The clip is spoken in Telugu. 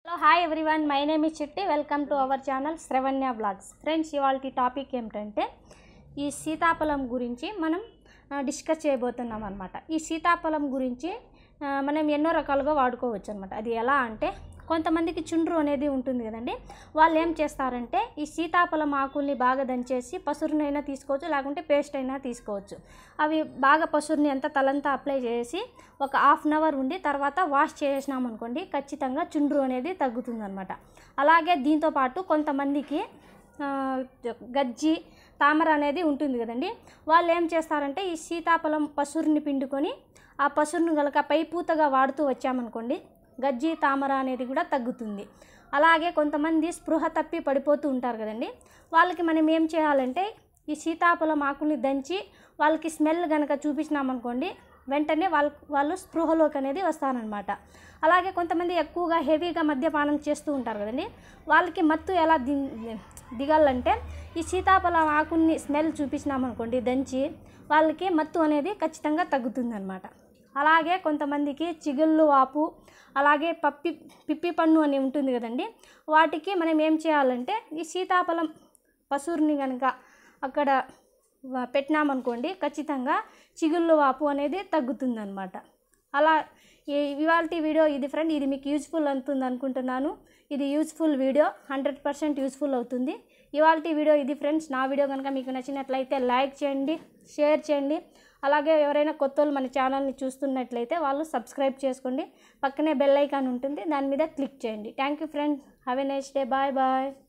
hello hi everyone my name is Chitti welcome to our channel Sravanya blogs friends ఇవాళ టాపిక్ ఏమిటంటే ఈ సీతాఫలం గురించి మనం ఆ, డిస్కస్ చేయబోతున్నాం అనమాట ఈ సీతాఫలం గురించి ఆ, మనం ఎన్నో రకాలుగా వాడుకోవచ్చు అనమాట అది ఎలా అంటే కొంతమందికి చుండ్రు అనేది ఉంటుంది కదండి వాళ్ళు ఏం చేస్తారంటే ఈ సీతాఫలం ఆకుల్ని బాగా దంచేసి పసురునైనా తీసుకోవచ్చు లేకుంటే పేస్ట్ అయినా తీసుకోవచ్చు అవి బాగా పసురుని అంతా తలంతా అప్లై చేసి ఒక హాఫ్ అన్ అవర్ ఉండి తర్వాత వాష్ చేసినాం అనుకోండి ఖచ్చితంగా చుండ్రు అనేది తగ్గుతుందన్నమాట అలాగే దీంతో పాటు కొంతమందికి ఆ, గజ్జి తామర అనేది ఉంటుంది కదండి వాళ్ళు ఏం చేస్తారంటే ఈ సీతాఫలం పసురుని పిండుకొని ఆ పసురుని గలక పై పూతగా వాడుతూ వచ్చామనుకోండి గజ్జి తామర అనేది కూడా తగ్గుతుంది అలాగే కొంతమంది స్పృహ తప్పి పడిపోతూ ఉంటారు కదండి వాళ్ళకి మనం ఏం చేయాలంటే ఈ సీతాఫలం ఆకుల్ని దంచి వాళ్ళకి స్మెల్ కనుక చూపించినామనుకోండి వెంటనే వాళ్ళ వాళ్ళు స్పృహలోకి అనేది వస్తారనమాట అలాగే కొంతమంది ఎక్కువగా హెవీగా మద్యపానం చేస్తూ ఉంటారు కదండి వాళ్ళకి మత్తు ఎలా ది దిగాలంటే ఈ సీతాఫలం ఆకుల్ని స్మెల్ చూపించినామనుకోండి దంచి వాళ్ళకి మత్తు అనేది ఖచ్చితంగా తగ్గుతుందన్నమాట అలాగే కొంతమందికి చిగుళ్ళు వాపు అలాగే పప్పి పిప్పి పన్ను అని ఉంటుంది కదండి వాటికి మనం ఏం చేయాలంటే ఈ సీతాఫలం పసురుని కనుక అక్కడ వ- పెట్టినామనుకోండి ఖచ్చితంగా చిగుళ్ళు వాపు అనేది తగ్గుతుందన్నమాట అలా ఇవాళ వీడియో ఇది ఫ్రెండ్ ఇది మీకు యూజ్ఫుల్ అవుతుంది అనుకుంటున్నాను ఇది useful video hundred percent useful అవుతుంది ఇవాళ వీడియో ఇది ఫ్రెండ్స్ నా వీడియో కనుక మీకు నచ్చినట్లయితే లైక్ చేయండి షేర్ చేయండి అలాగే ఎవరైనా కొత్త వాళ్ళు మన ఛానల్ని చూస్తున్నట్లయితే వాళ్ళు సబ్స్క్రైబ్ చేసుకోండి పక్కనే బెల్ ఐకాన్ ఉంటుంది దాని మీద క్లిక్ చేయండి thank you friends have a nice day bye bye